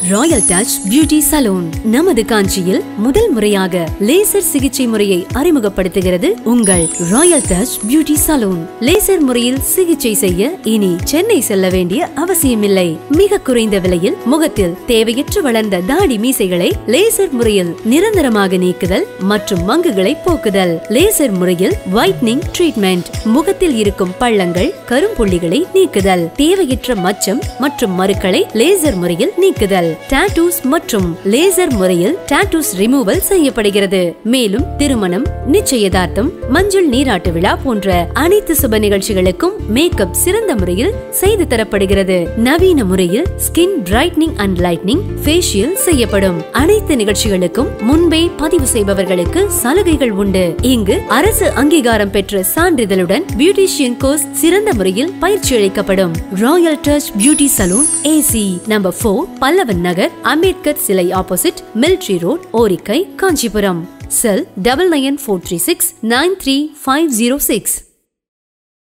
Royal touch beauty salon நமது காஞ்சியில் முதல் முறையாக லேசர் சிகிச்சை முறையை அறிமுகப்படுத்துகிறது உங்கள் royal touch beauty salon laser முறையில் சிகிச்சை செய்ய இனி சென்னை செல்ல வேண்டிய அவசியமில்லை மிக குறைந்த விலையில் முகத்தில் தேவையற்று வளர்ந்த தாடி மீசைகளை லேசர் முறையில் நிரந்தரமாக நீக்குதல் மற்றும் மங்குகளை போக்குதல் லேசர் முறையில் ஒயிட்னிங் ட்ரீட்மெண்ட் முகத்தில் இருக்கும் பள்ளங்கள் கரும்புள்ளிகளை நீக்குதல் தேவையற்ற மச்சம் மற்றும் மருக்களை லேசர் முறையில் நீக்குதல் டாட்டூஸ் மற்றும் லேசர் முறையில் டாட்டூஸ் ரிமூவல் செய்யப்படுகிறது மேலும் திருமணம் நிச்சயதார்த்தம் மஞ்சள் நீராட்டு விழா போன்ற அனைத்து சுப நிகழ்ச்சிகளுக்கும் மேக்கப் சிறந்த முறையில் செய்து தரப்படுகிறது நவீன முறையில் skin brightening and lightening facial செய்யப்படும் அனைத்து நிகழ்ச்சிகளுக்கும் முன்பே பதிவு செய்பவர்களுக்கு சலுகைகள் உண்டு இங்கு அரசு அங்கீகாரம் பெற்ற சான்றிதழுடன் பியூட்டிஷியன் கோர்ஸ் சிறந்த முறையில் பயிற்சி அளிக்கப்படும் royal touch beauty salon AC number four Pallavan Nagar Ambedkar சிலை opposite military road Orikkai Kanchipuram cell double nine four three six nine three five zero six